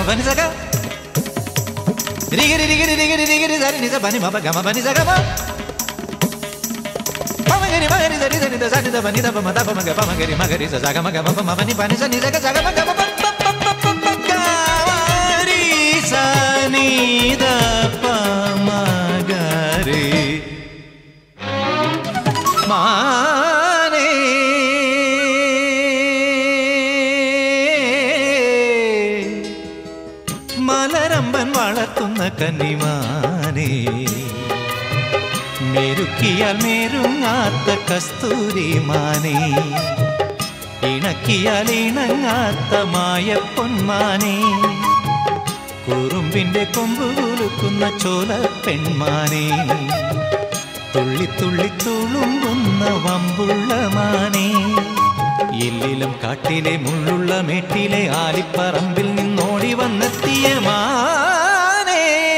పని సగ రిగిరి రిగిరి రిగిరి రిగిరి సరి నిజ పని మప గమ పని సగ పమగరి మగరి సరి సరి ద సరి ద పని ద పమ ద పమ గ పమగరి మగరి స సగ మగ మప మపని పని స నిజ గ సగ మగ మప ప ప ప ప ప గరి స ని ద ప మ గ రి മാനേ മലരമ്പൻ വളർത്തുന്ന കന്നിമാനേ മെരുക്കിയാൽ മേരുങ്ങാത്ത കസ്തൂരി മാനേ ഇണക്കിയാൽ ഇണങ്ങാത്ത മായ പൊന്മാനേ കുറുമ്പിന്റെ കൊമ്പ് കുലുക്കുന്ന ചോല പെൺമാനേ തുള്ളി തുള്ളി തുളുമ്പുന്ന വമ്പുള്ള മാനേ എല്ലിലും കാട്ടിലെ മുള്ളുള്ള മേട്ടിലെ ആലിപ്പറമ്പിൽ നിന്നോടി വന്നെത്തിയ മാനേ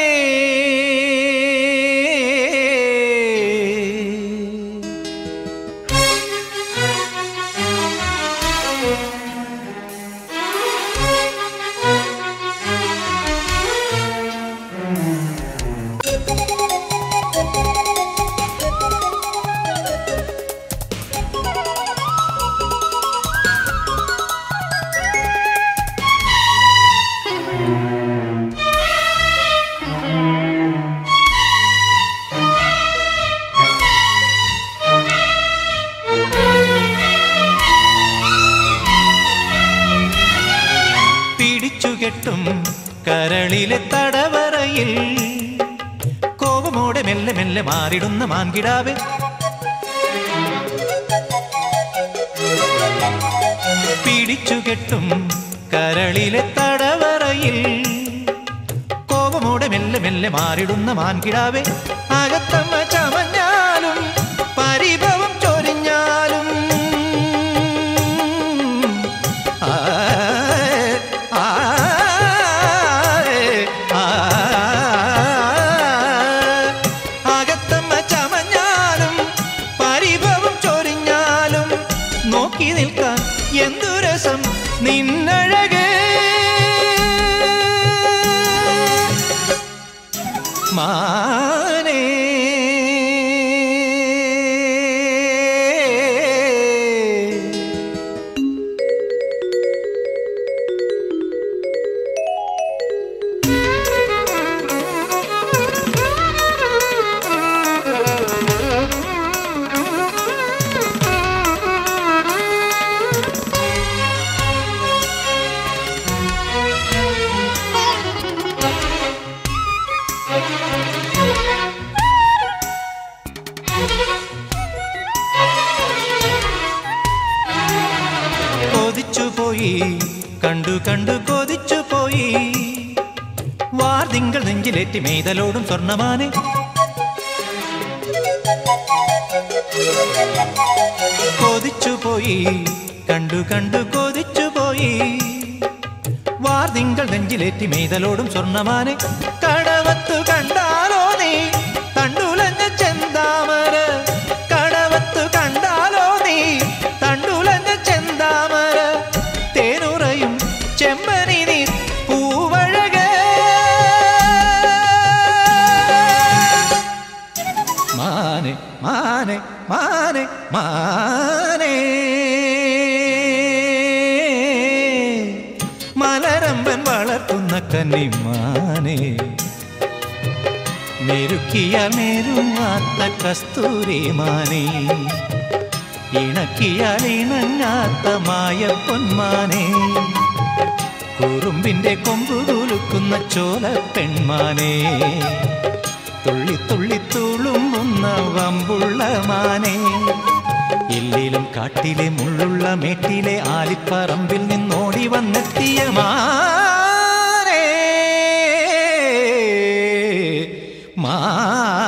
പിടിച്ചുകെട്ടും കരളിലെ തടവറയിൽ കോപമോടെ മെല്ലെ മെല്ലെ മാറിടുന്ന മാൻകിടാവെ പിടിച്ചുകെട്ടും കരളിലെ തടവറയിൽ കോപമോടെ മെല്ലെ മെല്ലെ മാറിടുന്ന മാൻകിടാവെ അകത്തമ്മ ചമഞ്ഞാലും പരിഭവം ചൊരിഞ്ഞാലും ആ, ആ, ആ, അകത്തമ്മ ചമഞ്ഞാലും പരിഭവം ചൊരിഞ്ഞാലും നോക്കി നിൽക്കാൻ എന്തു രസം നിന്നഴകേ മാനേ കൊതിച്ചുപോയി കണ്ടു കണ്ടു കൊതിച്ചുപോയി വാർതിങ്കൾ നെഞ്ചിലേറ്റി മെയ്തലോടും സ്വർണ്ണമാനെ കൊതിച്ചുപോയി കണ്ടു കണ്ടു കൊതിച്ചുപോയി വാർതിങ്കൾ നെഞ്ചിലേറ്റി മെയ്തലോടും സ്വർണ്ണമാനെ കടവത്തു കണ്ടാലോ നീ തണ്ടുലഞ്ഞ ചെന്താമര കടവത്തു കണ്ടാലോ നീ തണ്ടുലഞ്ഞ ചെന്താമര തേനുറയും ചെമ്പനി നീ പൂവഴകേ മാനെ മാനെ മാനെ മാനേ മലരമ്പൻ വളർത്തുന്ന കന്നിമാനേ മെരുക്കിയാൽ മെരുങ്ങാത്ത കസ്തൂരി മാനേ ഇണക്കിയാൽ ഇണങ്ങാത്ത മായ പൊന്മാനേ കുറുമ്പിന്റെ കൊമ്പു കുലുക്കുന്ന ചോല പെൺമാനേ തുള്ളി തുള്ളി തുളുമ്പുന്ന വമ്പുള്ള മാനേ എല്ലിലും കാട്ടിലെ മുള്ളുള്ള മേട്ടിലെ ആലിപ്പറമ്പിൽ നിന്നോടി വന്നെത്തിയ മാനേ മാ